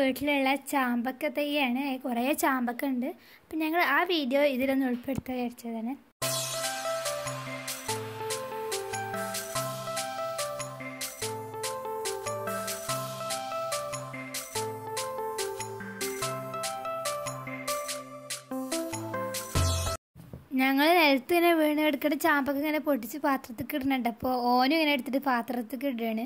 വീട്ടിലുള്ള ചാമ്പക്ക തൈയാണ് കുറേ ചാമ്പക്ക ഉണ്ട് അപ്പം ഞങ്ങൾ ആ വീഡിയോ ഇതിലൊന്ന് ഉൾപ്പെടുത്താൻ വിചാരിച്ചതാണ് ഞങ്ങൾ നിലത്ത് ഇങ്ങനെ വീണ് കിടക്കുന്ന ചാമ്പക്ക ഇങ്ങനെ പൊട്ടിച്ച് പാത്രത്തിൽ ഇടുന്നുണ്ട് അപ്പോൾ ഓനും ഇങ്ങനെ എടുത്തിട്ട് പാത്രത്തിൽ ഇടുകയാണ്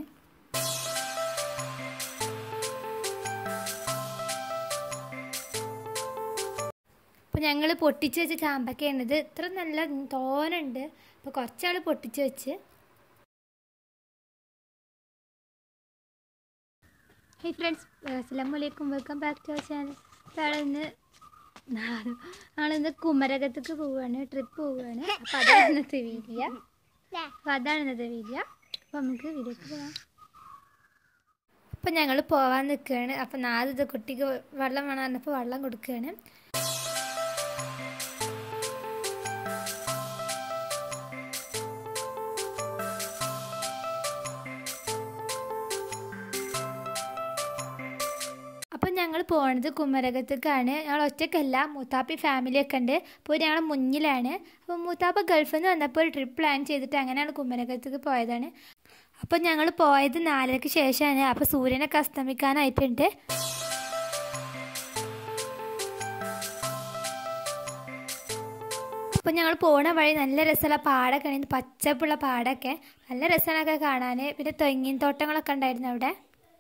അപ്പോൾ ഞങ്ങൾ പൊട്ടിച്ച് വെച്ച ചാമ്പക്കയാണ് ഇത് ഇത്ര നല്ല തോനുണ്ട് അപ്പോൾ കുറച്ചാൾ പൊട്ടിച്ച് വെച്ച് ഹൈ ഫ്രണ്ട്സ് അസ്സാം വലൈക്കും welcome back to our channel നാളെ ഇന്ന് നാളെ ഇന്ന് കുമരകത്തേക്ക് പോവുകയാണ് ട്രിപ്പ് പോവുകയാണ് അപ്പോൾ അതാണ് ഇന്നത്തെ വീഡിയോ അപ്പോൾ അതാണ് ഇന്നത്തെ വീഡിയോ അപ്പോൾ നമുക്ക് വീഡിയോക്ക് പോകാം അപ്പോൾ ഞങ്ങൾ പോകാൻ നിൽക്കുകയാണ് അപ്പോൾ നാളെ കുട്ടിക്ക് വെള്ളം വേണം പറഞ്ഞപ്പോൾ വെള്ളം കൊടുക്കുകയാണ് അപ്പം ഞങ്ങൾ പോണത് കുമരകത്തേക്കാണ് ഞങ്ങൾ ഒറ്റക്കല്ല മൂത്താപ്പി ഫാമിലിയൊക്കെ ഉണ്ട് അപ്പോൾ ഞങ്ങൾ മുന്നിലാണ് അപ്പോൾ മൂത്താപ്പ ഗൾഫിൽ നിന്ന് വന്നപ്പോൾ ഒരു ട്രിപ്പ് പ്ലാൻ ചെയ്തിട്ട് അങ്ങനെയാണ് കുമരകത്തേക്ക് പോയതാണ് അപ്പോൾ ഞങ്ങൾ പോയത് നാലരയ്ക്ക് ശേഷമാണ് അപ്പോൾ സൂര്യനൊക്കെ അസ്തമിക്കാനായിട്ടുണ്ട് അപ്പോൾ ഞങ്ങൾ പോണ വഴി നല്ല രസമുള്ള പാടൊക്കെ ഉണ്ട് പച്ചപ്പുള്ള പാടൊക്കെ നല്ല രസമാണൊക്കെ കാണാൻ പിന്നെ തെങ്ങിൻ തോട്ടങ്ങളൊക്കെ ഉണ്ടായിരുന്നു അവിടെ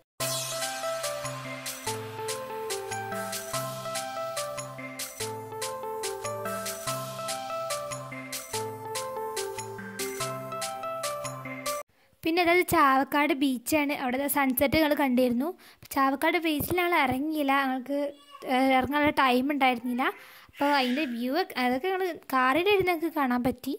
പിന്നെ അതായത് ചാവക്കാട് ബീച്ചാണ് അവിടെ സൺസെറ്റ് ഞങ്ങൾ കണ്ടിരുന്നു ചാവക്കാട് ബീച്ചിൽ ഞങ്ങൾ ഇറങ്ങിയില്ല ഞങ്ങൾക്ക് ഇറങ്ങാനുള്ള ടൈം ഉണ്ടായിരുന്നില്ല അപ്പോൾ അതിൻ്റെ വ്യൂ അതൊക്കെ ഞങ്ങൾ കാറിലിരുന്ന് ഞങ്ങൾക്ക് കാണാൻ പറ്റി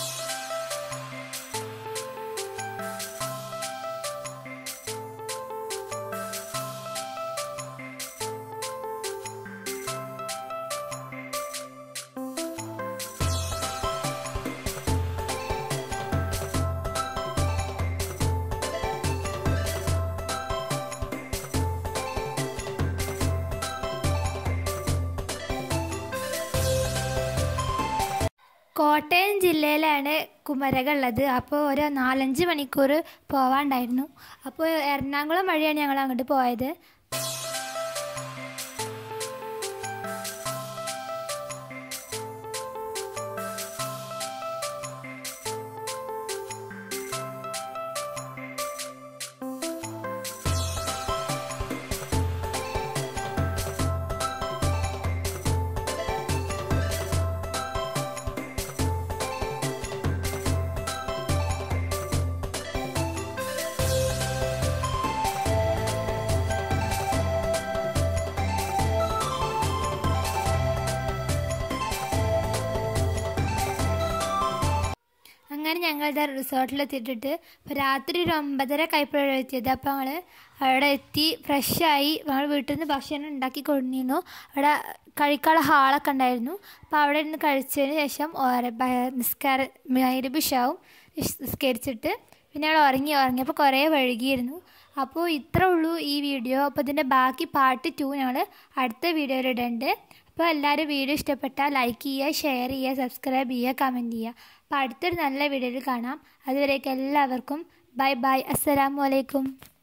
കോട്ടയം ജില്ലയിലാണ് കുമരകം ഉള്ളത് അപ്പോൾ ഒരു നാലഞ്ച് മണിക്കൂർ പോവാണ്ടായിരുന്നു അപ്പോൾ എറണാകുളം വഴിയാണ് ഞങ്ങൾ അങ്ങോട്ട് പോയത് അങ്ങനെ ഞങ്ങളുടെ റിസോർട്ടിലെത്തിയിട്ടിട്ട് ഇപ്പോൾ രാത്രി ഒരു ഒമ്പതര കൈപ്പോഴാണ് എത്തിയത് അപ്പോൾ ഞങ്ങൾ അവിടെ എത്തി ഫ്രഷായി ഞങ്ങൾ വീട്ടിൽ നിന്ന് ഭക്ഷണം ഉണ്ടാക്കി കൊണ്ടിരുന്നു അവിടെ കഴിക്കാനുള്ള ഹാളൊക്കെ ഉണ്ടായിരുന്നു അപ്പോൾ അവിടെ ഇരുന്ന് കഴിച്ചതിന് ശേഷം നിസ്കാര മൈരബിഷാവും നിസ്കരിച്ചിട്ട് പിന്നെ അവിടെ ഉറങ്ങി ഉറങ്ങിയപ്പോൾ കുറേ വഴുകിയിരുന്നു അപ്പോൾ ഇത്രേ ഉള്ളൂ ഈ വീഡിയോ അപ്പോൾ ഇതിൻ്റെ ബാക്കി പാർട്ട് ടു ഞങ്ങൾ അടുത്ത വീഡിയോയിൽ ഇടുന്നുണ്ട് അപ്പോൾ എല്ലാവരും വീഡിയോ ഇഷ്ടപ്പെട്ടാൽ ലൈക്ക് ചെയ്യുക ഷെയർ ചെയ്യുക സബ്സ്ക്രൈബ് ചെയ്യുക കമൻറ്റ് ചെയ്യുക അപ്പോൾ അടുത്തൊരു നല്ല വീഡിയോയിൽ കാണാം അതുവരേക്കും എല്ലാവർക്കും ബൈ ബൈ അസ്സലാമു അലൈക്കും